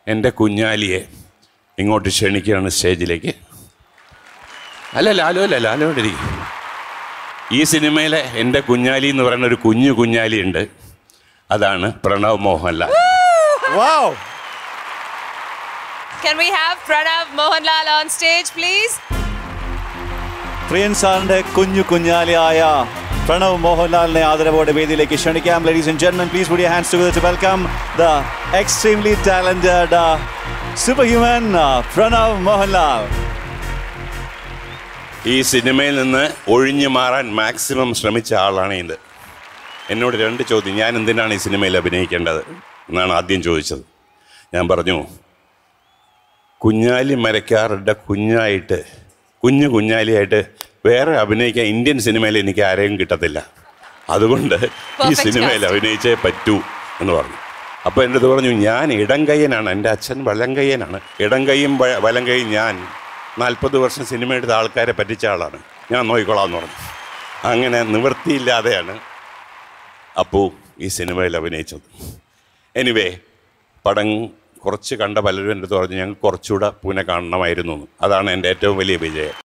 എൻ്റെ കുഞ്ഞാലിയെ ഇങ്ങോട്ട് ക്ഷണിക്കുകയാണ് സ്റ്റേജിലേക്ക് അല്ല ലാലു അല്ല ലാലു ഇവിടെ ഇരിക്കും ഈ സിനിമയിലെ എൻ്റെ കുഞ്ഞാലി എന്ന് പറയുന്ന ഒരു കുഞ്ഞു കുഞ്ഞാലി ഉണ്ട് അതാണ് Pranav Mohanlal Wow. Can we have Pranav Mohanlal on stage, please? പ്രിയൻ സാറിന്റെ കുഞ്ഞു കുഞ്ഞാലിയായ പ്രണവ് മോഹൻലാലിനെ ആദരവോടെ വേദിയിലേക്ക് ക്ഷണിക്കാം ladies and gentlemen please put your hands together to welcome the extremely talented super human Pranav Mohanlal ഈ സിനിമയിൽ നിന്ന് ഒഴിഞ്ഞു മാറാൻ മാക്സിമം ശ്രമിച്ച ആളാണ് ഇത് എന്നോട് രണ്ട് ചോദ്യം ഞാൻ എന്തിനാണ് ഈ സിനിമയിൽ അഭിനയിക്കേണ്ടത് എന്നാണ് ആദ്യം ചോദിച്ചത് ഞാൻ പറഞ്ഞു കുഞ്ഞാലി മരക്കാറുടെ കുഞ്ഞായിട്ട് കുഞ്ഞു കുഞ്ഞാലിയായിട്ട് വേറെ അഭിനയിക്കാൻ ഇന്ത്യൻ സിനിമയിൽ എനിക്ക് ആരെയും കിട്ടത്തില്ല അതുകൊണ്ട് ഈ Perfect സിനിമയിൽ cast. അഭിനയിച്ചേ പറ്റൂ എന്ന് പറഞ്ഞു അപ്പോൾ എൻ്റെ അടുത്ത് പറഞ്ഞു ഞാൻ ഇടം കയ്യനാണ് എൻ്റെ അച്ഛൻ വലം കയ്യനാണ് ഇടം കൈയും വ- വലം കൈയും ഞാൻ നാൽപ്പത് വർഷം സിനിമ എടുത്ത ആൾക്കാരെ പറ്റിച്ച ആളാണ് ഞാൻ നോക്കിക്കോളാം എന്ന് പറഞ്ഞു അങ്ങനെ നിവൃത്തിയില്ലാതെയാണ് അപ്പു ഈ സിനിമയിൽ അഭിനയിച്ചത് എനിവേ പടം കുറച്ച് കണ്ട പലരും എൻ്റെ അടുത്ത് പറഞ്ഞു ഞങ്ങൾ കുറച്ചുകൂടെ പൂനെ കാണണമായിരുന്നു എന്ന്. അതാണ് എൻ്റെ ഏറ്റവും വലിയ വിജയം